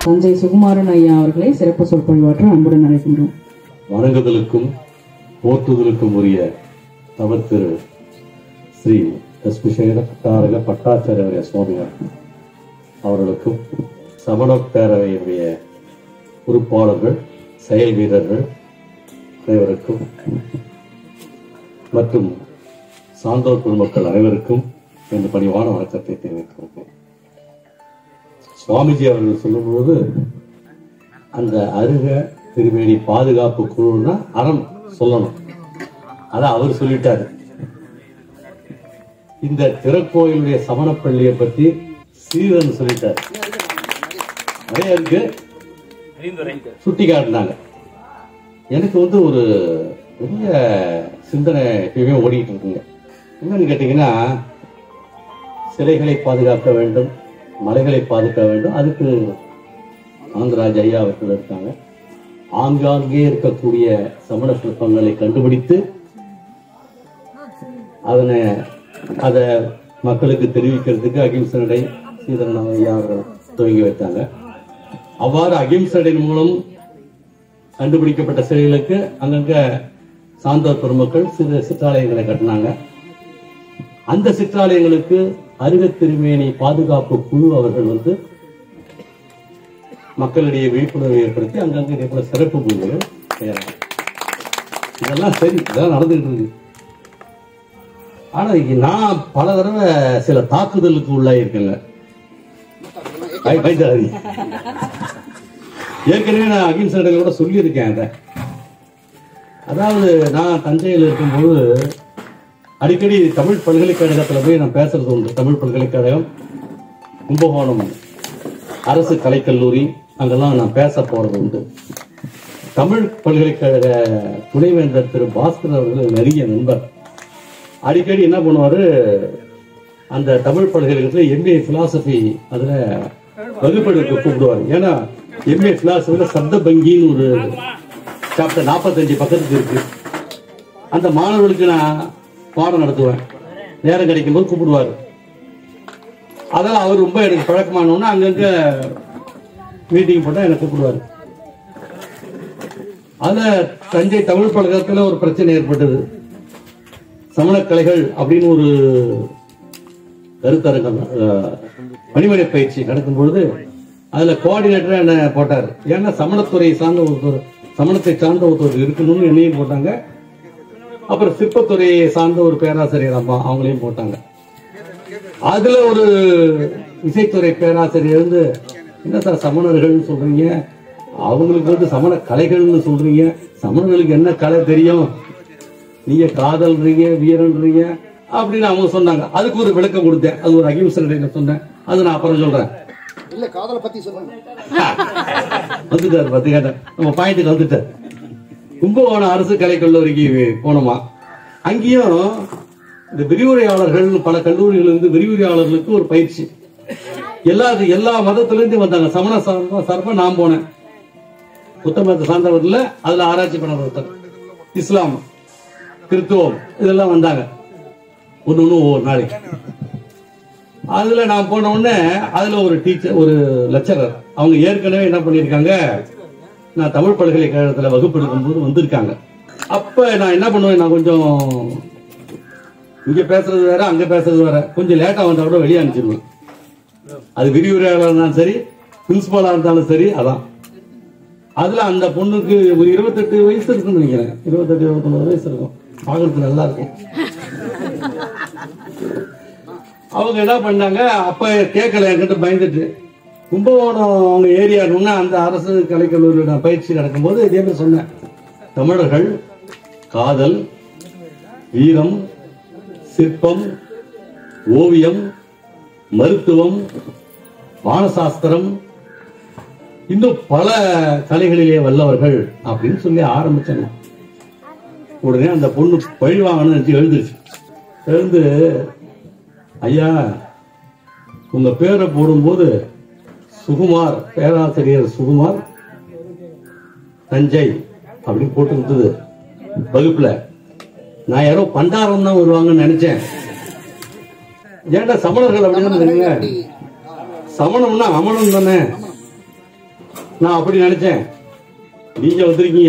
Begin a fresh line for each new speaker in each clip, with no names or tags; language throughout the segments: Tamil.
தஞ்சை சுகுமாரன் ஐயா அவர்களை சிறப்பு சொற்பொழிவாற்ற அன்புடன் அழைக்கின்றோம்
வணங்குதலுக்கும் போற்றுதலுக்கும் உரிய தவ திரு ஸ்ரீ எஸ் தாரக பட்டாச்சாரிய சுவாமியார் அவர்களுக்கும் சமண பேரவையினுடைய உறுப்பாளர்கள் செயல் வீரர்கள் அனைவருக்கும் மற்றும் சான்றோர் பொதுமக்கள் அனைவருக்கும் எனது பணிவான வணக்கத்தை தெரிவித்துள்ளேன் சுவாமிஜி அவர்கள் சொல்லும்போது அந்த அருக திருமேனி பாதுகாப்பு குழுன்னா அறம் சொல்லணும் அதான் அவர் சொல்லிட்டாரு இந்த திருக்கோயிலுடைய சமணப்பள்ளியை பத்தி சீரன் சொல்லிட்டாரு நிறைய இருக்கு சுட்டி காட்டினாங்க எனக்கு வந்து ஒரு பெரிய சிந்தனை எப்பயுமே ஓடிட்டு இருக்குங்க என்னன்னு கேட்டீங்கன்னா சிலைகளை பாதுகாக்க வேண்டும் மலைகளை பாதுகாக்க வேண்டும் அதுக்கு ஆந்திராஜ் ஐயா அவர்கள் இருக்காங்க ஆங்காங்கே இருக்கக்கூடிய சமண சிற்பங்களை கண்டுபிடித்து அதனை அதை மக்களுக்கு தெரிவிக்கிறதுக்கு அகிம்சனடை சீதரன் ஐயா அவர்கள் துவங்கி வைத்தாங்க அவ்வாறு அகிம்சடை மூலம் கண்டுபிடிக்கப்பட்ட சிலைகளுக்கு அங்கங்க சான்றோர் பெருமக்கள் சிறு சிற்றாலயங்களை கட்டினாங்க அந்த சிற்றாலயங்களுக்கு அருக திருமேனி பாதுகாப்பு குழு அவர்கள் வந்து மக்களிடையே விழிப்புணர்வை ஏற்படுத்தி அங்கங்க இதே போல சிறப்பு பூஜைகள் செய்யறாங்க இதெல்லாம் சரி இதெல்லாம் நடந்துகிட்டு இருக்கு ஆனா இங்க நான் பல தடவை சில தாக்குதலுக்கு உள்ளாயிருக்கேங்க பய- பயப்படாதீங்க. ஏற்கனவே நான் அகிம்சைகளோட சொல்லியிருக்கேன் அதை அதாவது நான் தஞ்சையில் இருக்கும்போது அடிக்கடி தமிழ் பல்கலைக்கழகத்துல போய் நான் பேசுறது உண்டு தமிழ் பல்கலைக்கழகம் கும்பகோணம் அரசு கலைக்கல்லூரி அங்கெல்லாம் நான் பேச போறது உண்டு தமிழ் பல்கலைக்கழக துணைவேந்தர் திரு பாஸ்கர் அவர்கள் நெருங்கிய நண்பர் அடிக்கடி என்ன பண்ணுவாரு அந்த தமிழ் பல்கலைக்கழகத்துல எம்ஏ பிலாசபி அதுல வகுப்பெடுக்க கூப்பிடுவாரு ஏன்னா எம்ஏ பிலாசபில சப்த பங்கின்னு ஒரு சாப்டர் நாற்பத்தஞ்சு பக்கத்துக்கு இருக்கு அந்த மாணவர்களுக்கு நான் பாடம் நடத்துவேன் நேரம் கிடைக்கும் போது கூப்பிடுவாரு அதெல்லாம் அவர் ரொம்ப எனக்கு பழக்கமானோன்னா அங்கங்க மீட்டிங் போட்டா எனக்கு கூப்பிடுவாரு அதுல தஞ்சை தமிழ் பழக்கத்துல ஒரு பிரச்சனை ஏற்பட்டது சமணக்கலைகள் அப்படின்னு ஒரு கருத்தரங்கம் அஹ், பணிமனை பயிற்சி நடக்கும் பொழுது அதுல கோஆர்டினேட்டரா என்ன போட்டார் ஏன்னா சமணத்துறை சார்ந்த ஒருத்தர் சமணத்தை சார்ந்த ஒருத்தர் இருக்கணும்னு என்னையும் போட்டாங்க அப்புறம் சிற்பத்துறையை சார்ந்த ஒரு பேராசிரியர் அம்மா அவங்களையும் போட்டாங்க அதுல ஒரு இசைத்துறை பேராசிரியர் வந்து என்ன சார் சமணர்கள்னு சொல்றீங்க அவங்களுக்கு வந்து சமண கலைகள்னு சொல்றீங்க சமணர்களுக்கு என்ன கலை தெரியும் நீங்க காதல்றீங்க வீரன்றீங்க அப்படின்னு அவங்க சொன்னாங்க அதுக்கு ஒரு விளக்கம் கொடுத்தேன் அது ஒரு அகிம்சை சொன்னேன் அது நான் அப்புறம் சொல்றேன்
இல்ல காதலை பத்தி சொல்லுங்க
வந்துட்டார் பத்து கேட்டேன் நம்ம பாயிண்ட்டுக்கு வந்துட்டார் கும்பகோணம் அரசு கலைக்கல்லூரிக்கு போனோமா அங்கேயும் இந்த விரிவுரையாளர்கள் பல கல்லூரிகள் இருந்து விரிவுரையாளர்களுக்கு ஒரு பயிற்சி எல்லா எல்லா மதத்துல இருந்து வந்தாங்க சமண சார்பா சார்பா நான் போனேன் புத்த மதத்தை சார்ந்தவர்ல அதுல ஆராய்ச்சி பண்ண ஒருத்தர் இஸ்லாம் கிறிஸ்துவம் இதெல்லாம் வந்தாங்க ஒண்ணு ஒண்ணு ஒவ்வொரு நாளைக்கு அதுல நான் போன உடனே அதுல ஒரு டீச்சர் ஒரு லெக்சரர் அவங்க ஏற்கனவே என்ன பண்ணிருக்காங்க நான் தமிழ் பல்கலைக்கழகத்துல வகுப்பு எடுக்கும்போது வந்திருக்காங்க அப்ப நான் என்ன பண்ணுவேன் நான் கொஞ்சம் இங்க பேசுறது வேற அங்க பேசுறது வேற கொஞ்சம் லேட்டா வந்தா கூட வெளியே அனுப்பிச்சிருவேன் அது விரிவுரையாளர் இருந்தாலும் சரி பிரின்சிபாலா இருந்தாலும் சரி அதான் அதுல அந்த பொண்ணுக்கு ஒரு இருபத்தெட்டு வயசு இருக்குன்னு நினைக்கிறேன் இருபத்தெட்டு இருபத்தொன்பது வயசு இருக்கும் பார்க்கறதுக்கு நல்லா இருக்கும் அவங்க என்ன பண்ணாங்க அப்ப கேட்கல என்கிட்ட பயந்துட்டு கும்பகோணம் அவங்க ஏரியாணுன்னா அந்த அரசு கலைக்கல்லூரியோட பயிற்சி நடக்கும்போது இதே மாதிரி சொன்னேன் தமிழர்கள் காதல் வீரம் சிற்பம் ஓவியம் மருத்துவம் வானசாஸ்திரம் இன்னும் பல கலைகளிலே வல்லவர்கள் அப்படின்னு சொல்லி ஆரம்பிச்சாங்க உடனே அந்த பொண்ணு பழி வாங்கணும்னு நினைச்சு எழுந்துச்சு எழுந்து ஐயா உங்க பேரை போடும்போது சுகுமார் பேராசிரியர் சுகுமார் தஞ்சை அப்படின்னு போட்டு இருந்தது வகுப்புல நான் யாரோ பண்டாரம் தான் வருவாங்கன்னு நினைச்சேன் ஏன்டா சமணர்கள் அப்படின்னு தெரியுங்க சமணம்னா அமனம் தானே நான் அப்படி நினைச்சேன் நீங்க வந்திருக்கீங்க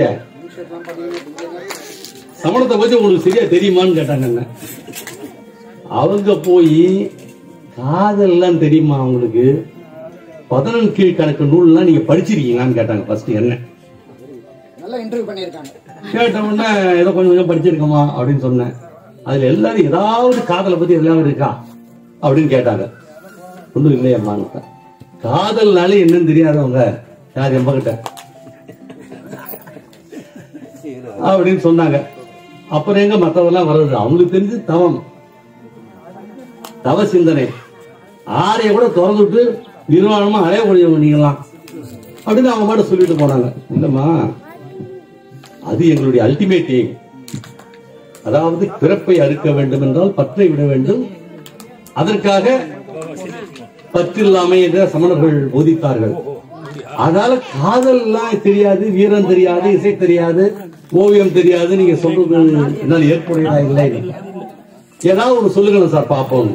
சமணத்தை பத்தி உங்களுக்கு சரியா தெரியுமான்னு கேட்டாங்க என்ன அவங்க போய் காதல்லாம் தெரியுமா அவங்களுக்கு பதினெண் கீழ் கணக்கு நூல்லாம் நீங்க படிச்சிருக்கீங்களான்னு கேட்டாங்க ஃபர்ஸ்ட் என்ன
நல்லா இன்டர்வியூ பண்ணியிருக்காங்க
கேட்ட உடனே ஏதோ கொஞ்சம் கொஞ்சம் படிச்சிருக்கோமா அப்படின்னு சொன்னேன் அதுல எல்லாரும் ஏதாவது காதலை பத்தி எல்லாம் இருக்கா அப்படின்னு கேட்டாங்க ஒண்ணும் இல்லையம்மான்னு காதல்னாலே என்னன்னு தெரியாதவங்க யார் எம்பகிட்ட அப்படின்னு சொன்னாங்க அப்புறம் எங்க மத்தவெல்லாம் வர்றது அவங்களுக்கு தெரிஞ்சு தவம் தவ சிந்தனை ஆரைய கூட திறந்து விட்டு நிர்வாணமா அலையக்கூடியவங்க நீங்களாம் அப்படின்னு அவங்க மட்டும் சொல்லிட்டு போனாங்க இல்லம்மா அது எங்களுடைய அல்டிமேட் எய்ம் அதாவது பிறப்பை அறுக்க வேண்டும் என்றால் பற்றை விட வேண்டும் அதற்காக பற்றில்லாமை என்ற சமணர்கள் போதித்தார்கள் அதனால காதல் எல்லாம் தெரியாது வீரம் தெரியாது இசை தெரியாது ஓவியம் தெரியாது நீங்க சொல்றது என்னால் ஏற்புடையதா இல்லை ஏதாவது ஒண்ணு சொல்லுங்களேன் சார் பாப்போம்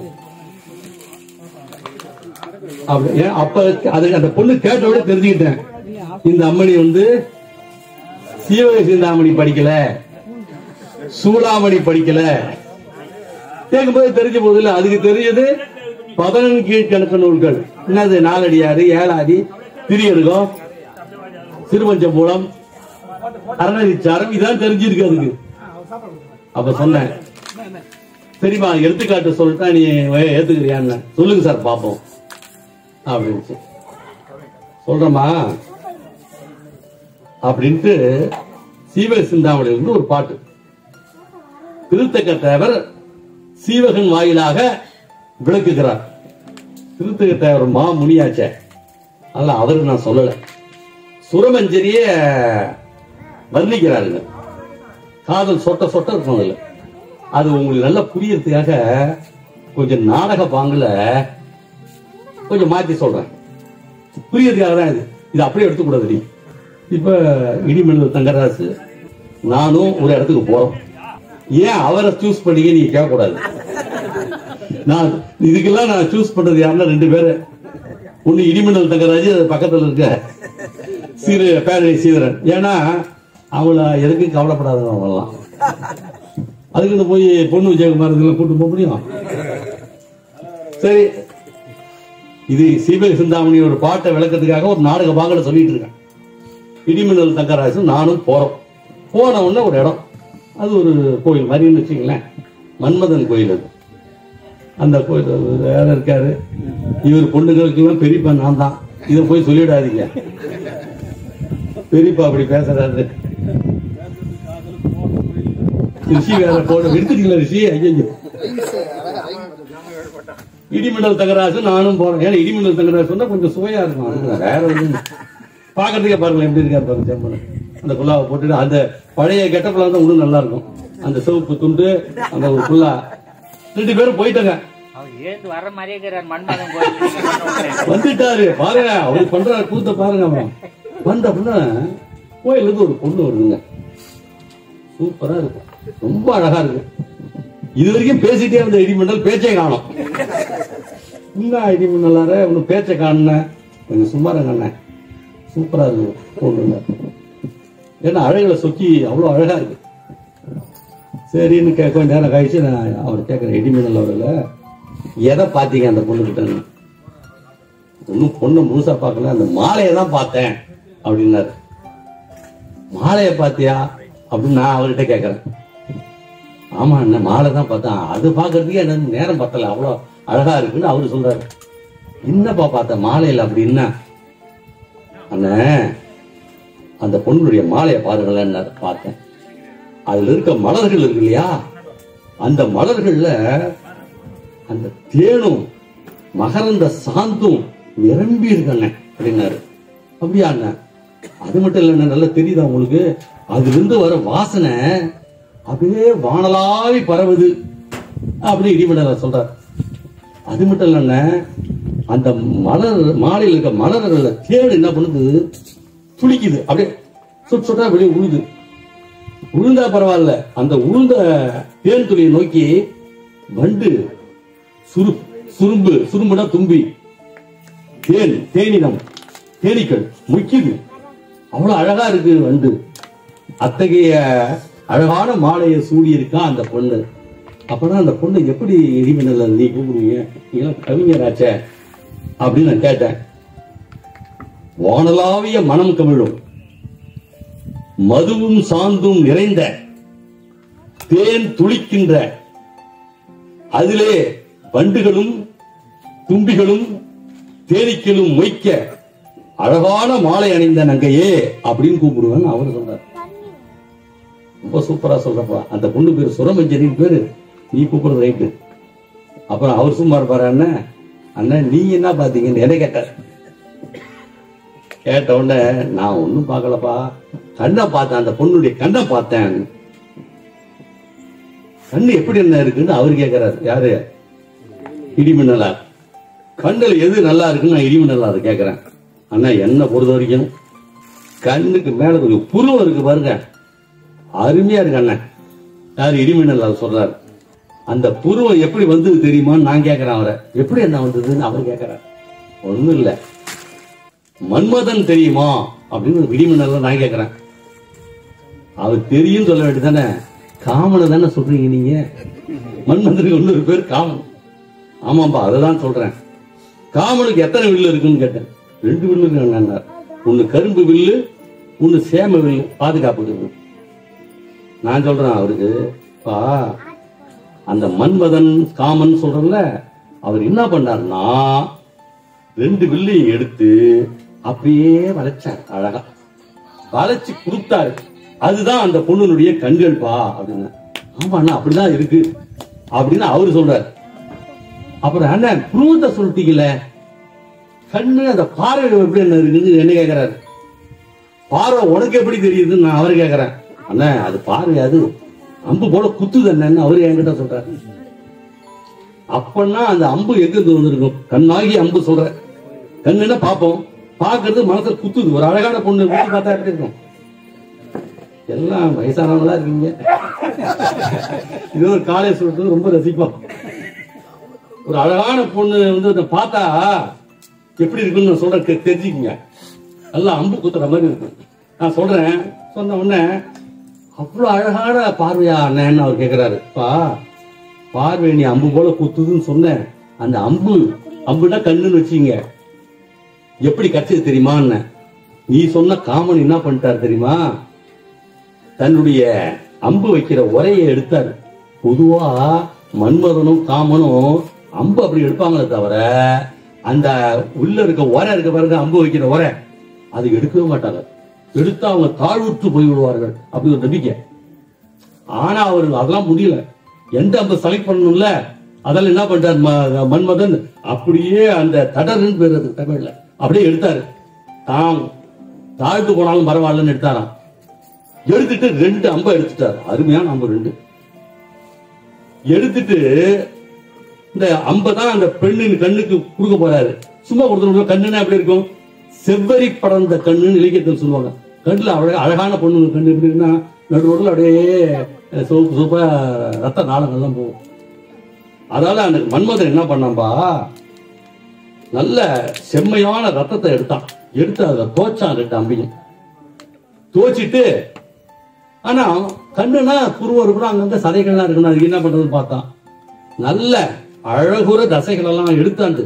அப்படி ஏன் அப்ப அது அந்த பொண்ணு கேட்ட விட தெரிஞ்சுக்கிட்டேன் இந்த அம்மணி வந்து சீவக சிந்தாமணி படிக்கல சூடாமணி படிக்கல கேட்கும்போது தெரிஞ்ச போதில்ல அதுக்கு தெரிஞ்சது பதினெண் கீழ்கணக்கு நூல்கள் என்னது நாலடியாறு ஏழாதி திரியடுகம் சிறுபஞ்ச மூலம் அரணரிச்சாரம் இதான் தெரிஞ்சிருக்கு அதுக்கு அப்ப சொன்னேன் சரிம்மா எடுத்துக்காட்டு சொல்லிட்டா நீ ஏ- ஏத்துக்கிறியான்னு சொல்லுங்க சார் பாப்போம் அப்படின்னு சொல்றேம்மா அப்படின்ட்டு சீவக சிந்தாமணியில இருந்து ஒரு பாட்டு திருத்தக்க தேவர் சீவகன் வாயிலாக விளக்குகிறார் திருத்தக்க தேவர் மா முனியாச்சே அதனால அவருக்கு நான் சொல்லல சுரமஞ்சரிய வர்ணிக்கிறாருங்க காதல் சொட்ட சொட்ட இருக்கும் அதுல அது உங்களுக்கு நல்லா புரியறதுக்காக கொஞ்சம் நாடக பாங்குல கொஞ்சம் மாத்தி சொல்றேன் புரியறதுக்காக தான் இது இது அப்படியே எடுத்துக்கூடாது நீ இப்ப இடிமணல் தங்கராசு நானும் ஒரு இடத்துக்கு போறோம் ஏன் அவரை சூஸ் பண்ணீங்க நீங்க கேட்கக்கூடாது நான் இதுக்கெல்லாம் நான் சூஸ் பண்றது யாருன்னா ரெண்டு பேரு ஒண்ணு இடிமணல் தங்கராஜ் அது பக்கத்துல இருக்க சீர பேரணி சீதரன் ஏன்னா அவங்கள எதுக்கும் கவலைப்படாதவங்க அவங்கெல்லாம் அதுக்கு போய் பொண்ணு விஜயகுமார் இதெல்லாம் கூட்டு போக முடியும் சரி இது சீவக சிந்தாமணியோட பாட்டை விளக்கத்துக்காக ஒரு நாடக பாங்கல சொல்லிட்டு இருக்கேன் இடிமின்னல் தங்கராசு நானும் போறோம் போன உடனே ஒரு இடம் அது ஒரு கோயில் மாதிரின்னு வச்சுங்களேன் மன்மதன் கோயில் அது அந்த கோயில் வேற இருக்காரு இவர் பொண்ணுங்களுக்கு எல்லாம் பெரியப்பா நான் தான் இதை போய் சொல்லிடாதீங்க பெரியப்பா அப்படி பேசுறாரு ரிஷி வேற போட எடுத்துட்டீங்களா ரிஷி ஐயோ
ரைம்ஸ் அழகா ரைம் வருது.
இடிமின்னல் தங்கராசு நானும் போறேன் ஏன்னா இடிமின்னல் தங்கராசு சொன்னா கொஞ்சம் சுவையா இருக்கும் அதுக்கு வேற ஒண்ணும் பாக்குறதுக்கே பாருங்களேன் எப்படி இருக்காரு பாருங்க செம்மன் அந்த குல்லாவை போட்டுட்டு அந்த பழைய கெட்டப்புல வந்து இன்னும் நல்லா இருக்கும் அந்த சிவப்பு துண்டு அந்த ஒரு குல்லா ரெண்டு பேரும் போயிட்டாங்க
அவர் எழுந்து வர மாதிரியே இருக்கிறார் மன்மதன் கோயில் நீங்க சொன்ன உடனே.
வந்துட்டாரு பாருங்க அவர் பண்ற கூத்த பாருங்க அவன் வந்த அப்படின்னா கோயில்ல இருந்து ஒரு பொண்ணு வருதுங்க சூப்பரா இருக்கும் ரொம்ப அழகா இருக்கு இது வரைக்கும் பேசிட்டே இருந்த இடிமண்டல் பேச்சே காணும் என்ன இடிமண்டலார உனக்கு பேச்சை காணுன கொஞ்சம் சும்மா இருங்க சூப்பரா இருக்கு பொண்ணுங்க ஏன்னா அழகுல சொக்கி அவ்வளவு அழகா இருக்கு சரின்னு கேட்க கொஞ்ச நேரம் கழிச்சு நான் அவர் கேட்கிறேன் இடிமண்டல் அவர்ல எதை பாத்தீங்க அந்த பொண்ணுகிட்ட ஒன்னும் பொண்ணை முழுசா பார்க்கல அந்த மாலையை தான் பார்த்தேன் அப்படின்னாரு மாலையை பார்த்தியா அப்படின்னு நான் அவர்கிட்ட கேட்கறேன் ஆமா என்ன மாலை தான் பார்த்தேன் அது பார்க்கறதுக்கே எனக்கு நேரம் பத்தல அவ்வளோ அழகா இருக்குன்னு அவரு சொல்றாரு என்னப்பா பார்த்த மாலையில் அப்படின்னா அண்ணே அந்த பொண்ணுடைய மாலையை பாருங்களேன் பார்த்தேன் அதுல இருக்க மலர்கள் இருக்கு இல்லையா அந்த மலர்கள்ல அந்த தேனும் மகரந்த சாந்தும் நிரம்பி இருக்கண்ணே அப்படின்னாரு அப்படியா அண்ணன் அது மட்டும் இல்ல நல்லா தெரியுதா உங்களுக்கு அதுல இருந்து வர வாசனை அப்படியே வானலாவி பரவுது அப்படி இடிமடல சொல்றார் அது மட்டும் இல்ல அந்த மலர் மாலையில் இருக்க மலர்கள்ல தேடு என்ன பண்ணுது துளிக்குது அப்படியே சுட் சுட்டா வெளியே உழுது உளுந்தா பரவாயில்ல அந்த உளுந்த தேன் துளியை நோக்கி வண்டு சுரு சுரும்பு சுரும்புனா தும்பி தேன் தேனினம் தேனீக்கள் முக்கியது அவ்வளவு அழகா இருக்கு வண்டு அத்தகைய அழகான மாலையை சூடி இருக்கா அந்த பொண்ணு அப்பதான் அந்த பொண்ணு எப்படி எரிமின்னல நீ கூப்பிடுவீங்க நீங்க கவிஞராச்சே அப்படின்னு நான் கேட்டேன் வானலாவிய மனம் கமிழும் மதுவும் சாந்தும் நிறைந்த தேன் துளிக்கின்ற அதிலே வண்டுகளும் தும்பிகளும் தேனீக்களும் மொய்க்க அழகான மாலை அணிந்த நங்கையே அப்படின்னு கூப்பிடுவேன் அவர் சொல்றார் ரொம்ப சூப்பரா சொல்றப்பா அந்த பொண்ணு பேரு சுரமஞ்சரின் பேரு நீ கூப்பிடுறது ரைட்டு அப்புறம் அவர் சும்மா இருப்பாரு அண்ணன் அண்ணன் நீ என்ன பாத்தீங்கன்னு என்ன கேட்டார் கேட்ட உடனே நான் ஒண்ணும் பார்க்கலப்பா கண்ணை பார்த்தேன் அந்த பொண்ணுடைய கண்ணை பார்த்தேன் கண்ணு எப்படி என்ன இருக்குன்னு அவர் கேட்கிறாரு யாரு இடிமின்னலா கண்ணுல எது நல்லா இருக்குன்னு நான் இடிமின்னலா அதை கேட்கிறேன் அண்ணா என்ன பொறுத்த வரைக்கும் கண்ணுக்கு மேல கொஞ்சம் புருவம் இருக்கு பாருங்க அருமையா இருக்கு அண்ணன் யாரு இடிமின்னலா சொல்றாரு அந்த புருவம் எப்படி வந்தது தெரியுமான்னு நான் கேட்கிறேன் அவரை எப்படி என்ன வந்ததுன்னு அவர் கேட்கிறார் ஒண்ணும் இல்ல மன்மதன் தெரியுமா அப்படின்னு இடிமின்னல நான் கேட்கிறேன் அவர் தெரியும் சொல்ல வேண்டியதானே காமனை தானே சொல்றீங்க நீங்க மன்மதனுக்கு இன்னொரு பேர் காமன் ஆமாப்பா அததான் சொல்றேன் காமனுக்கு எத்தனை வில்லு இருக்குன்னு கேட்டேன் ரெண்டு வில்லு இருக்கு ஒன்னு கரும்பு வில்லு ஒன்னு சேம வில்லு பாதுகாப்புக்கு இருக்கு. நான் சொல்றேன் அவருக்கு பா அந்த மன்மதன் காமன் சொல்றேன்ல அவர் என்ன பண்ணாருன்னா ரெண்டு வில்லையும் எடுத்து அப்படியே வளைச்சார் அழகா வளைச்சு கொடுத்தாரு அதுதான் அந்த பொண்ணுனுடைய கண்கள் பா அப்படின்னு ஆமா அண்ணா அப்படிதான் இருக்கு அப்படின்னு அவரு சொல்றாரு அப்புறம் அண்ணன் புருவத்தை சொல்லிட்டீங்கல்ல கண்ணு அந்த பார்வை எப்படி என்ன இருக்குது என்ன கேக்குறாரு பார்வை உனக்கு எப்படி தெரியுதுன்னு நான் அவரை கேக்குறேன் அண்ணா அது பார்வை அது அம்பு போல குத்துது என்னன்னு அவரு என்கிட்ட சொல்றாரு அப்பன்னா அந்த அம்பு எங்க இருந்து வந்திருக்கும் கண்ணாகி அம்பு சொல்ற கண்ணுன்னா பாப்போம் பாக்குறது மனசுல குத்துது ஒரு அழகான பொண்ணு குத்தி பார்த்தா எப்படி இருக்கும் எல்லாம் வயசானவங்களா இருக்கீங்க இது ஒரு காலேஜ் சொல்றது ரொம்ப ரசிப்போம் ஒரு அழகான பொண்ணு வந்து அதை பார்த்தா எப்படி இருக்குன்னு நான் சொல்றேன் தெ- தெரிஞ்சுக்கங்க நல்லா அம்பு குத்துற மாதிரி இருக்கும் நான் சொல்றேன் சொன்ன உடனே அவ்வளவு அழகான பார்வையா அண்ணன்னு அவர் கேக்குறாரு பா பார்வை நீ அம்பு போல குத்துதுன்னு சொன்னேன் அந்த அம்பு அம்புனா கண்ணுன்னு வச்சீங்க எப்படி கச்சது தெரியுமா நீ சொன்ன காமன் என்ன பண்ணிட்டாரு தெரியுமா தன்னுடைய அம்பு வைக்கிற உரையை எடுத்தாரு பொதுவா மன்மதனும் காமனும் அம்பு அப்படி எடுப்பாங்களே தவிர அந்த உள்ள இருக்க உரை இருக்க பாருங்க அம்பு வைக்கிற உரை அது எடுக்கவே மாட்டாங்க எடுத்தா அவங்க தாழ்வுற்று போய் விடுவார்கள் அப்படி ஒரு நம்பிக்கை ஆனா அவர் அதெல்லாம் முடியல எந்த அம்பு செலக்ட் பண்ணணும்ல அதெல்லாம் என்ன பண்றாரு ம- மன்மதன் அப்படியே அந்த தடருன்னு பேர் அது தமிழ்ல அப்படியே எடுத்தாரு தாம் தாழ்த்து போனாலும் பரவாயில்லன்னு எடுத்தாராம் எடுத்துட்டு ரெண்டு அம்பை எடுத்துட்டாரு அருமையான அம்பு ரெண்டு எடுத்துட்டு இந்த அம்பை தான் அந்த பெண்ணின் கண்ணுக்கு கொடுக்க போறாரு சும்மா கொடுத்துருவோம் கண்ணுன்னா எப்படி இருக்கும் செவ்வரி படர்ந்த கண்ணுன்னு இலக்கியத்தில் சொல்லுவாங்க கண்ணுல அழகா அழகான பொண்ணு கண்ணு எப்படி இருக்குன்னா நடு ரோட்ல அப்படியே சோப்பு சோப்பா ரத்த நாளங்கள்லாம் போகும் அதால அந்த மன்மதன் என்ன பண்ணான்பா நல்ல செம்மையான ரத்தத்தை எடுத்தான் எடுத்து அதுல தோச்சான் ரெண்டு அம்பியும் தோச்சிட்டு ஆனா கண்ணுனா புருவம் இருக்கணும் அங்கங்க சதைகள்லாம் இருக்கணும் அதுக்கு என்ன பண்றதுன்னு பார்த்தான் நல்ல அழகுற தசைகள் எல்லாம் எடுத்தாண்டு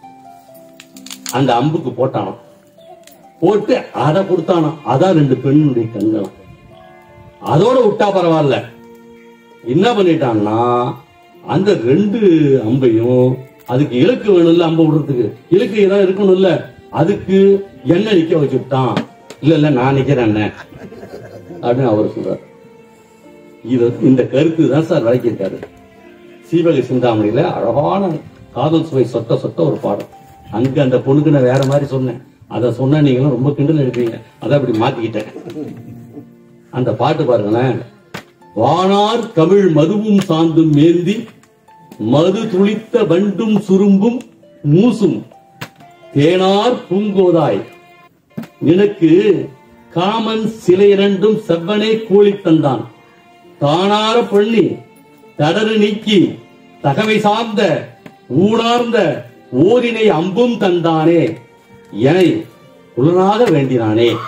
அந்த அம்புக்கு போட்டானாம் போட்டு அதை கொடுத்தானாம் அதான் ரெண்டு பெண்ணுடைய கண்களும் அதோட விட்டா பரவாயில்ல என்ன பண்ணிட்டான்னா அந்த ரெண்டு அம்பையும் அதுக்கு இலக்கு வேணும்ல அம்பு விடுறதுக்கு இலக்கு ஏதாவது இருக்கணும்ல அதுக்கு என்ன நிக்க வச்சு விட்டான் இல்ல இல்ல நான் நிக்கிறேன் அண்ணே அப்படின்னு அவர் சொல்றார் இது இந்த கருத்து தான் சார் விளக்கியிருக்காரு சீவகை சிந்தாமணியில அழகான காதல் சுவை சொட்ட சொட்ட ஒரு பாடம் அங்க அந்த பொண்ணுக்கு நான் வேற மாதிரி சொன்னேன் அதை சொன்னா நீங்களும் ரொம்ப கிண்டல் எடுப்பீங்க அதை அப்படி மாத்திக்கிட்டேன் அந்த பாட்டு பாருங்களேன் வானார் தமிழ் மதுவும் சாந்தும் மேந்தி மது துளித்த வண்டும் சுரும்பும் மூசும் தேனார் பூங்கோதாய் நினக்கு காமன் சிலை இரண்டும் செவ்வனே கூலி தந்தான் தானார பண்ணி தடறு நீக்கி தகவை சார்ந்த ஊடார்ந்த ஓரினை அம்பும் தந்தானே எனை புலனாக வேண்டினானே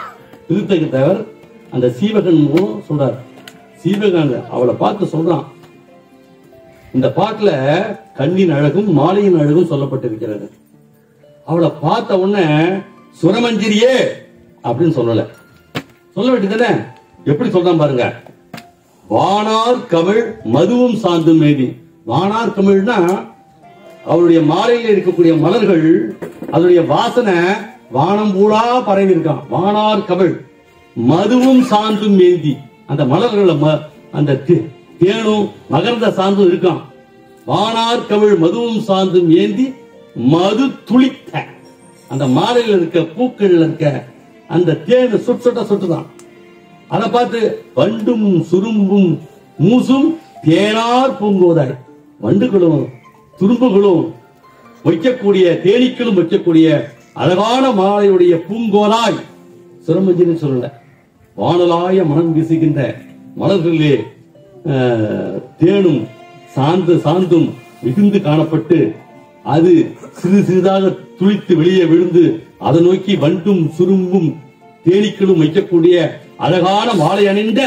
திருத்தக தேவர் அந்த சீவகன் மூலம் சொல்றார் சீவகன் அவளை பார்த்து சொல்றான் இந்த பாட்டுல கண்ணின் அழகும் மாலையின் அழகும் சொல்லப்பட்டிருக்கிறது அவளை பார்த்த உடனே சுரமஞ்சிரியே அப்படின்னு சொல்லல சொல்ல வேண்டியதானே எப்படி சொல்றான் பாருங்க வானார் கமிழ் மதுவும் சாந்தும் மேதி வானார் கமிழ்னா அவருடைய மாலையில் இருக்கக்கூடிய மலர்கள் அதனுடைய வாசனை வானம் பூரா பரவி இருக்கான் வானார் கமிழ் மதுவும் சாந்தும் மேந்தி அந்த மலர்கள ம- அந்த தே- தேனும் மகர்ந்த சாந்தும் இருக்கான் வானார் கமிழ் மதுவும் சாந்தும் ஏந்தி மது துளித்த அந்த மாலையில் இருக்க பூக்கள்ல இருக்க அந்த தேன் சுட்டு சுட்ட சுட்டுதான் அதை பார்த்து வண்டும் சுரும்பும் மூசும் தேனார் பூங்கோதாய் வண்டுகளும் துரும்புகளும் வைக்கக்கூடிய தேனீக்களும் வைக்கக்கூடிய அழகான மாலையுடைய பூங்கோதாய் சிரமஞ்சின்னு சொல்லல வானலாய மனம் வீசுகின்ற மலர்களிலே ஆஹ், தேனும் சாந்து சாந்தும் மிகுந்து காணப்பட்டு அது சிறு சிறிதாக துளித்து வெளியே விழுந்து அதை நோக்கி வண்டும் சுரும்பும் தேனீக்களும் வைக்கக்கூடிய அழகான மாலை அணிந்த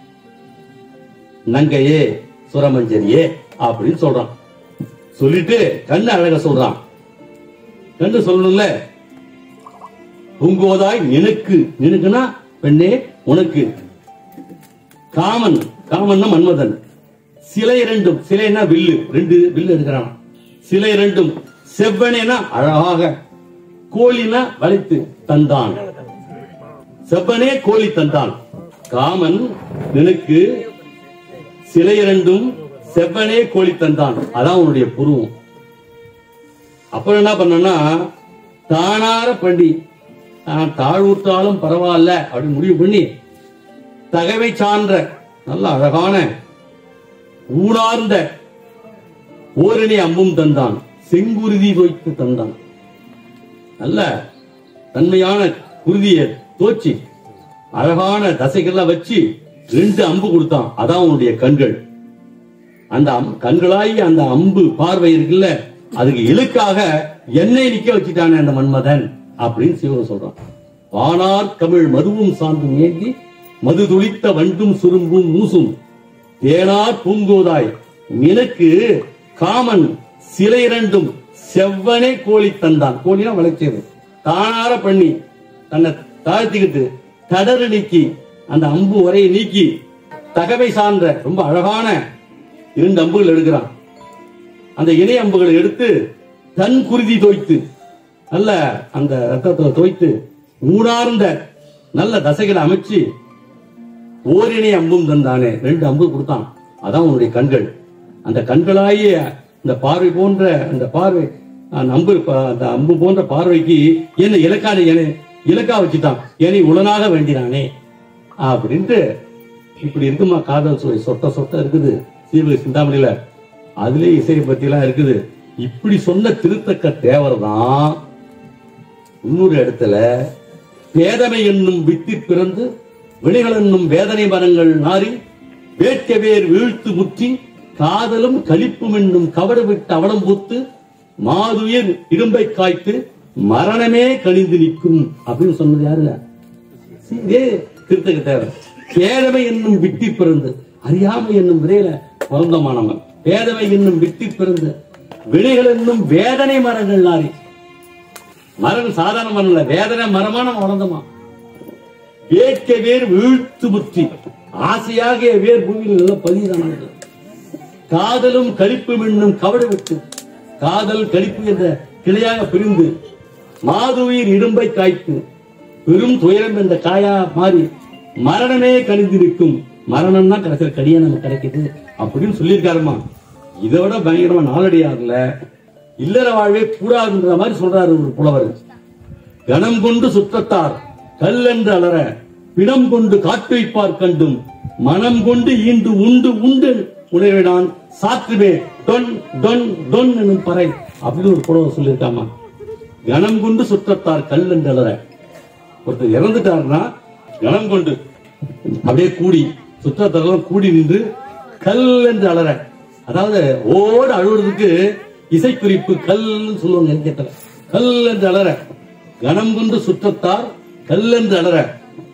நங்கையே சுரமஞ்சரியே அப்படின்னு சொல்றான் சொல்லிட்டு கண்ணு அழக சொல்றான் கண்ணு சொல்லணும்ல பூங்கோதாய் நினக்கு நினக்குனா பெண்ணே உனக்கு காமன் காமன்னா மன்மதன் சிலை இரண்டும் சிலைனா வில்லு ரெண்டு வில்லு எடுக்கிறான் சிலை இரண்டும் செவ்வனேனா அழகாக கோழினா வளைத்து தந்தான் செவ்வனே கோழி தந்தான் காமன் நினக்கு சிலை இரண்டும் செவ்வனே கோழி தந்தான் அதான் உன்னுடைய புருவம் அப்புறம் என்ன பண்ணனா தானார பண்ணி நான் தாழ்வுற்றாலும் பரவாயில்ல அப்படின்னு முடிவு பண்ணி தகவை சான்ற நல்ல அழகான ஊடார்ந்த ஓரணி அம்பும் தந்தான் செங்குருதி வைத்து தந்தான் நல்ல தன்மையான குருதியை தோச்சி அழகான தசைகள்லாம் வச்சு ரெண்டு அம்பு கொடுத்தான் அதான் உன்னுடைய கண்கள் அந்த அம்- கண்களாகி அந்த அம்பு பார்வை இருக்குல்ல அதுக்கு இழுக்காக எண்ணெய் நிக்க வச்சுட்டானே அந்த மன்மதன் அப்படின்னு சிவன் சொல்றான் வானார் தமிழ் மதுவும் சாந்தும் ஏந்தி மது துளித்த வண்டும் சுரும்பும் மூசும் தேனார் பூங்கோதாய் நினக்கு காமன் சிலை இரண்டும் செவ்வனே கோழி தந்தான் கோழினா வளைச்சது தானார பண்ணி தன்னை தாழ்த்திக்கிட்டு தடறு நீக்கி அந்த அம்பு வரையை நீக்கி தகவை சார்ந்த ரொம்ப அழகான இரண்டு அம்புகள் எடுக்கிறான் அந்த இணை அம்புகளை எடுத்து தன் குருதி தோய்த்து நல்ல அந்த ரத்தத்தை தோய்த்து ஊடார்ந்த நல்ல தசைகளை அமைச்சு ஓரிணை அம்பும் தந்தானே ரெண்டு அம்பு கொடுத்தான் அதான் உன்னுடைய கண்கள் அந்த கண்களாகிய இந்த பார்வை போன்ற அந்த பார்வை அந்த அம்பு ப- அந்த அம்பு போன்ற பார்வைக்கு என்ன இலக்கான என இலக்கா வச்சுட்டான் என்னை உளனாக வேண்டினானே அப்படின்ட்டு இப்படி இருக்குமா காதல் சுவை சொட்ட சொட்ட இருக்குது சீவக சிந்தாமணியில அதுலயே இசையை பத்தி எல்லாம் இருக்குது இப்படி சொன்ன திருத்தக்க தேவர் தான் இன்னொரு இடத்துல பேதமை என்னும் வித்திற் பிறந்து வினைகள் என்னும் வேதனை மரங்கள் நாரி வேட்க வேர் வீழ்த்து முற்றி காதலும் கழிப்பும் என்னும் கவடு விட்டு அவலம் பூத்து மாதுயிர் இரும்பை காய்த்து மரணமே கணிந்து நிற்கும் அப்படின்னு சொன்னது யாருங்க இதே திருத்தக்க தேவை பேதமை என்னும் விட்டி பிறந்து அறியாமை என்னும் விரையில பிறந்தமானவன் பேதமை என்னும் விட்டி பிறந்து வினைகள் என்னும் வேதனை மரங்கள் நாரி மரம் சாதாரண மரம் இல்ல வேதனை மரமான வளர்ந்தமா வேட்க வேர் வீழ்த்து புத்தி ஆசையாக வேர் பூமியில் நல்ல பதிதான காதலும் கழிப்பும் என்னும் கவடு விட்டு காதல் கழிப்பு என்ற கிளையாக பிரிந்து மாதுயிர் இடும்பை காய்த்து பெரும் துயரம் என்ற காயா மாறி மரணமே கணிந்து நிற்கும் மரணம் தான் கிடைக்கிற கடியா நமக்கு கிடைக்குது அப்படின்னு சொல்லியிருக்காருமா இதை விட பயங்கரமா நாளடியார்ல இல்லற வாழ்வே கூடாதுன்ற மாதிரி சொல்றாரு ஒரு புலவர் கணம் கொண்டு சுற்றத்தார் கல் என்று அலற பிணம் கொண்டு காட்டு வைப்பார் கண்டும் மனம் கொண்டு ஈண்டு உண்டு உண்டு உணவினான் சாற்றுவே டொன் டொன் டொன் எனும் பறை அப்படின்னு ஒரு புலவர் சொல்லியிருக்காமா கணம் கொண்டு சுற்றத்தார் கல் என்று அலற ஒருத்தர் இறந்துட்டாருன்னா கணம் கொண்டு அப்படியே கூடி சுற்றத்தாரெல்லாம் கூடி நின்று கல் என்று அலற அதாவது ஓடு அழுவுறதுக்கு இசைக்குறிப்பு கல்னு சொல்லுவாங்க என் கேட்டல கல் என்று அலற கணம் கொண்டு சுற்றத்தார் கல் என்று அலற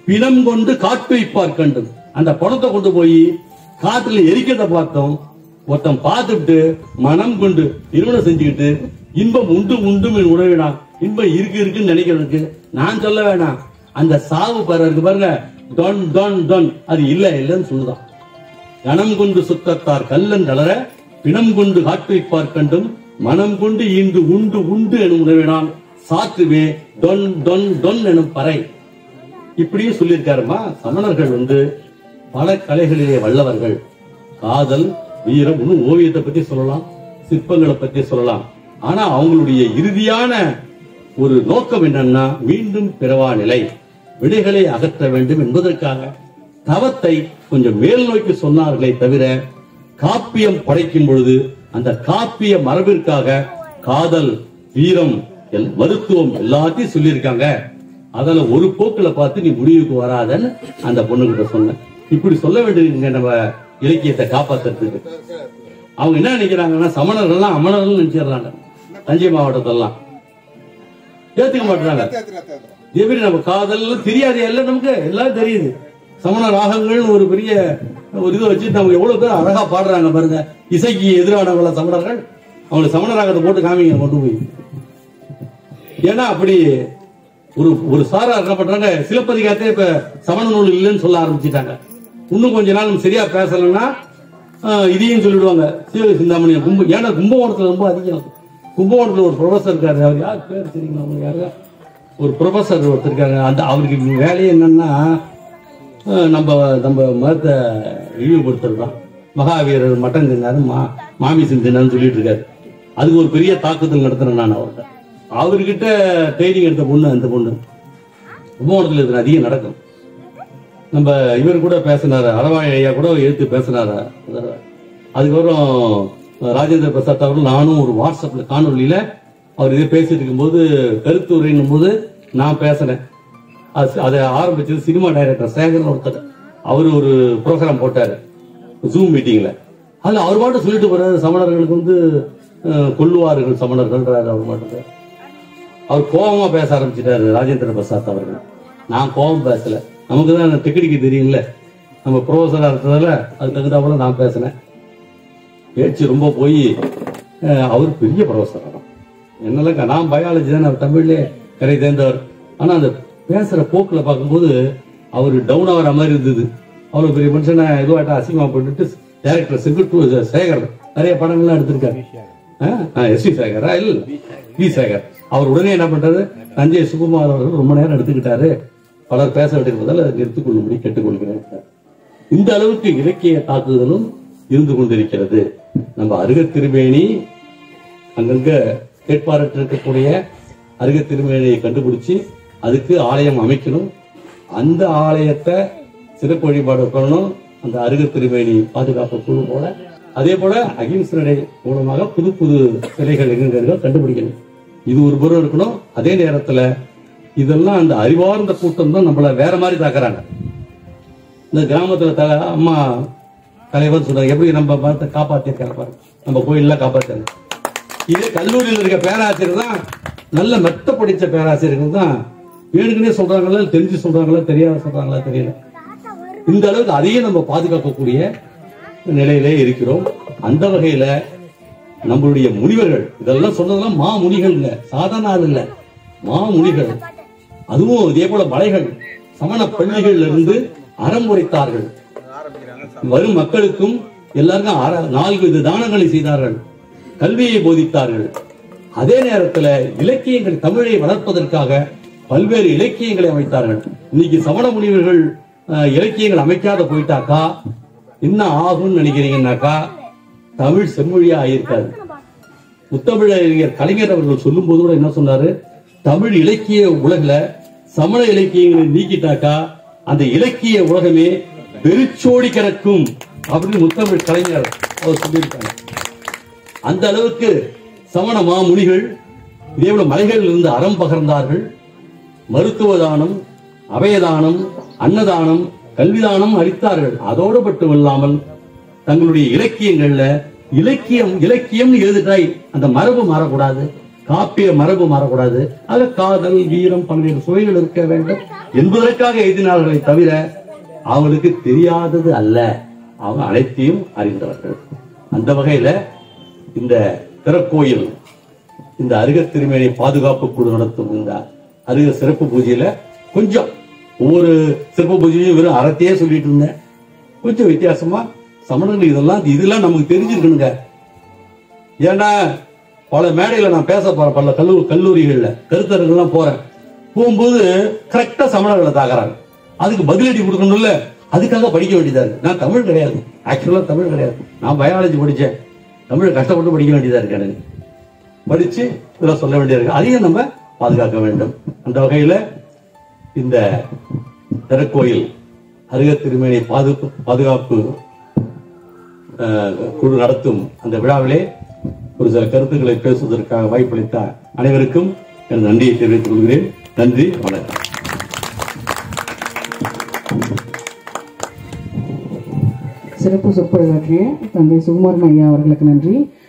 பிணம் கொண்டு காட்டு வைப்பார் கண்டும் அந்த பணத்தை கொண்டு போய் காட்டுல எரிக்கிறத பார்த்தோம் ஒருத்தன் பார்த்துட்டு மனம் கொண்டு திருமணம் செஞ்சுக்கிட்டு இன்பம் உண்டு உண்டு உணவினான் இன்பம் இருக்கு இருக்குன்னு நினைக்கிறதுக்கு நான் சொல்ல வேணாம் அந்த சாவு பாரு இருக்கு பாருங்க டொன் டொன் டொன் அது இல்ல இல்லன்னு சொல்லுதான் கணம் கொண்டு சுத்தத்தார் கல்லன் கலர பிணம் கொண்டு காட்டு வைப்பார் கண்டும் மனம் கொண்டு ஈண்டு உண்டு உண்டு எனும் உணவினான் சாற்றுவே டொன் டொன் டொன் எனும் பறை இப்படியும் சொல்லியிருக்காருமா சமணர்கள் வந்து பல கலைகளிலே வல்லவர்கள் காதல் வீரம் இன்னும் ஓவியத்தை பத்தி சொல்லலாம் சிற்பங்களை பத்தி சொல்லலாம் ஆனா அவங்களுடைய இறுதியான ஒரு நோக்கம் என்னன்னா மீண்டும் பிறவா நிலை விடைகளை அகற்ற வேண்டும் என்பதற்காக தவத்தை கொஞ்சம் மேல் நோக்கி சொன்னார்களே தவிர காப்பியம் படைக்கும் பொழுது அந்த காப்பிய மரபிற்காக காதல் வீரம் எல்- மருத்துவம் எல்லாத்தையும் சொல்லியிருக்காங்க அதுல ஒரு போக்குல பார்த்து நீ முடிவுக்கு வராதன்னு அந்த பொண்ணுகிட்ட சொன்னேன் இப்படி சொல்ல வேண்டியதுங்க நம்ம இலக்கியத்தை காப்பாத்துறதுக்கு அவங்க என்ன நினைக்கிறாங்கன்னா சமணர்கள்லாம் அமணர்கள் நினைச்சிடுறாங்க தஞ்சை மாவட்டத்தெல்லாம் ஏத்துக்க மாட்டாங்க எப்படி நம்ம காதல் தெரியாது எல்லாம் நமக்கு எல்லாம் தெரியுது சமண ராகங்கள்னு ஒரு பெரிய ஒரு இதை வச்சு நம்ம எவ்வளவு பேர் அழகா பாடுறாங்க பாருங்க இசைக்கு எதிரானவங்கள சமணர்கள் அவங்களுக்கு சமண ராகத்தை போட்டு காமிங்க கொண்டு போய் ஏன்னா அப்படி ஒரு ஒரு சாரார் என்ன பண்றாங்க சிலப்பதிகாரத்தை இப்ப சமண நூல் இல்லைன்னு சொல்ல ஆரம்பிச்சிட்டாங்க இன்னும் கொஞ்ச நாள் நம்ம சரியா பேசலன்னா ஆஹ், இதையும் சொல்லிடுவாங்க சீவ சிந்தாமணியம் கும்ப ஏன்னா கும்பகோணத்துல ரொம்ப அதிகம் கும்பகோணத்துல ஒரு ப்ரொஃபசர் இருக்காரு அவர் யார் பேர் தெரியுங்களா உங்களுக்கு யாரு ஒரு ப்ரொஃபசர் ஒருத்தர் இருக்காங்க அந்த அவருக்கு வேலையே என்னன்னா ஆஹ், நம்ம நம்ம மதத்தை இழிவுபடுத்துறது தான் மகாவீரர் மட்டன் தின்னாரு மா மாமிசம் தின்னாருன்னு சொல்லிட்டு இருக்காரு அதுக்கு ஒரு பெரிய தாக்குதல் நடத்துறேன் நான் அவர்கிட்ட அவர்கிட்ட ட்ரைனிங் எடுத்த பொண்ணு அந்த பொண்ணு கும்பகோணத்துல இருக்கிற அதிகம் நடக்கும் நம்ம இவர் கூட பேசினாரு அளவாய் ஐயா கூட எடுத்து பேசினாரு ஒரு தடவை. அதுக்கப்புறம் ராஜேந்திர பிரசாத் அவர்கள் நானும் ஒரு வாட்ஸ்அப்ல காணொலியில அவர் இதே பேசிட்டு இருக்கும்போது கருத்துரைன்னும் போது நான் பேசினேன் அது- அதை ஆரம்பிச்சது சினிமா டைரக்டர் சேகர்னு ஒருத்தர் அவர் ஒரு ப்ரோக்ராம் போட்டாரு ஜூம் மீட்டிங்ல அதுல அவர் பாட்டு சொல்லிட்டு போறாரு சமணர்களுக்கு வந்து அஹ், கொல்லுவார்கள் சமணர்கள்ன்றாரு அவர் பாட்டுக்கு அவர் கோபமா பேச ஆரம்பிச்சிட்டாரு ராஜேந்திர பிரசாத் அவர்கள் நான் கோபம் பேசல நமக்கு தான் டெக்னிக்கு தெரியும்ல நம்ம ப்ரொஃபஸரா இருந்ததால அது தகுந்தாப்புல நான் பேசினேன் பேச்சு ரொம்ப போய் அஹ், அவர் பெரிய ப்ரொஃபஸர் தான் என்னெல்லாம் நான் பயாலஜி தான் அவர் தமிழ்லே கரை தேர்ந்தவர் ஆனா அந்த பேசுற போக்குல பார்க்கும்போது அவர் டவுன் ஆகிற மாதிரி இருந்தது அவ்வளவு பெரிய மனுஷனை இதுவாட்ட அசிங்கமா போட்டுட்டு டேரக்டர் செங்குட்டு சேகர் நிறைய படங்கள்லாம் எடுத்திருக்காரு எஸ் வி சேகரா இல்ல வி சேகர் அவர் உடனே என்ன பண்றாரு தஞ்சை சுகுமார் அவர்கள் ரொம்ப நேரம் எடுத்துக்கிட்டாரு பலர் பேச வேண்டியிருப்பதால் அதை நிறுத்திக் கொள்ளும்படி கேட்டுக்கொள்கிறேன் இந்த அளவுக்கு இலக்கிய தாக்குதலும் இருந்து கொண்டிருக்கிறது நம்ம அருகத் திருமேனி அங்கங்க கேட்பாரற்று இருக்கக்கூடிய அருகத் திருமேனியை கண்டுபிடிச்சு அதுக்கு ஆலயம் அமைக்கணும் அந்த ஆலயத்தை சிறப்பு வழிபாடு பண்ணணும் அந்த அருகத் திருமேனி பாதுகாப்பு குழு போல அதே போல அகிம்சை நடை மூலமாக புது புது சிலைகள் எங்க கண்டுபிடிக்கணும் இது ஒரு புறம் இருக்கணும் அதே நேரத்துல இதெல்லாம் அந்த அறிவார்ந்த கூட்டம் தான் நம்மள வேற மாதிரி தாக்குறாங்க இந்த கிராமத்துல த அம்மா தலைவர் சொல்றாங்க எப்படி நம்ம மதத்தை காப்பாத்திருக்காங்க பாருங்க நம்ம கோயில்ல காப்பாத்தாங்க இதே கல்லூரியில் இருக்க பேராசிரியர் தான் நல்ல மெத்த படிச்ச பேராசிரியர்கள் தான் வேணுக்குனே சொல்றாங்களா இல்ல தெரிஞ்சு சொல்றாங்களா தெரியாத சொல்றாங்களா தெரியல இந்த அளவுக்கு அதையும் நம்ம பாதுகாக்கக்கூடிய நிலையிலே இருக்கிறோம் அந்த வகையில நம்மளுடைய முனிவர்கள் இதெல்லாம் சொன்னதெல்லாம் மா முனிகள்ங்க சாதாரண ஆள் இல்ல மா முனிகள் அதுவும் இதே போல மலைகள் சமண பள்ளிகள்ல இருந்து அறம் உரைத்தார்கள் வரும் மக்களுக்கும் எல்லாருக்கும் அற- நான்கு வித தானங்களை செய்தார்கள் கல்வியை போதித்தார்கள் அதே நேரத்துல இலக்கியங்கள் தமிழை வளர்ப்பதற்காக பல்வேறு இலக்கியங்களை அமைத்தார்கள் இன்னைக்கு சமண முனிவர்கள் அஹ், இலக்கியங்கள் அமைக்காத போயிட்டாக்கா என்ன ஆகும்னு நினைக்கிறீங்கன்னாக்கா தமிழ் செம்மொழியா ஆயிருக்காது முத்தமிழறிஞர் கலைஞர் அவர்கள் சொல்லும் போது கூட என்ன சொன்னாரு தமிழ் இலக்கிய உலகுல சமண இலக்கியங்களை நீக்கிட்டாக்கா அந்த இலக்கிய உலகமே வெறிச்சோடி கிடக்கும் அப்படின்னு முத்தமிழ் கலைஞர் அவர் சொல்லியிருக்காங்க அந்த அளவுக்கு சமண மாமுனிகள் இதே போல மலைகளில் இருந்து அறம் பகர்ந்தார்கள் மருத்துவ தானம் அபயதானம் அன்னதானம் கல்விதானம் அளித்தார்கள் அதோடு மட்டுமல்லாமல் தங்களுடைய இலக்கியங்கள்ல இலக்கியம் இலக்கியம்னு எழுதிட்டாய் அந்த மரபு மாறக்கூடாது காப்பிய மரபு மாறக்கூடாது அது காதல் வீரம் பல்வேறு சுவைகள் இருக்க வேண்டும் என்பதற்காக எழுதினார்களே தவிர அவங்களுக்கு தெரியாதது அல்ல அவங்க அனைத்தையும் அறிந்தவர்கள் அந்த வகையில இந்த திறக்கோயில் இந்த அருக திருமேனி பாதுகாப்பு குழு நடத்தும் இந்த அருக சிறப்பு பூஜையில கொஞ்சம் ஒவ்வொரு சிறப்பு பூஜையும் வெறும் அறத்தையே சொல்லிட்டு இருந்தேன் கொஞ்சம் வித்தியாசமா சமணர்கள் இதெல்லாம் இதெல்லாம் நமக்கு தெரிஞ்சிருக்கணுங்க ஏன்னா பல மேடையில நான் பேச போறேன் பல கல்லூரி கல்லூரிகள்ல கருத்தரங்கெல்லாம் போறேன் போகும்போது கரெக்டா சமணர்களை தாக்குறாங்க அதுக்கு பதிலடி கொடுக்கணும்ல அதுக்காக படிக்க வேண்டியதா இருக்கு நான் தமிழ் கிடையாது ஆக்சுவலா தமிழ் கிடையாது நான் பயாலஜி படிச்சேன் தமிழ் கஷ்டப்பட்டு படிக்க வேண்டியதா இருக்கு எனக்கு படிச்சு இதெல்லாம் சொல்ல வேண்டியது இருக்கு அதையும் நம்ம பாதுகாக்க வேண்டும் அந்த வகையில இந்த திருக்கோயில் அருக திருமேனி பாதுகாப்பு பாதுகாப்பு அஹ், குழு நடத்தும் அந்த விழாவிலே ஒரு சில கருத்துக்களை பேசுவதற்காக வாய்ப்பளித்த அனைவருக்கும் எனது நன்றியை தெரிவித்துக் கொள்கிறேன் நன்றி வணக்கம்
சிறப்பு சொற்பொழிவாற்றிய தந்தை சுகுமாரன் ஐயா அவர்களுக்கு நன்றி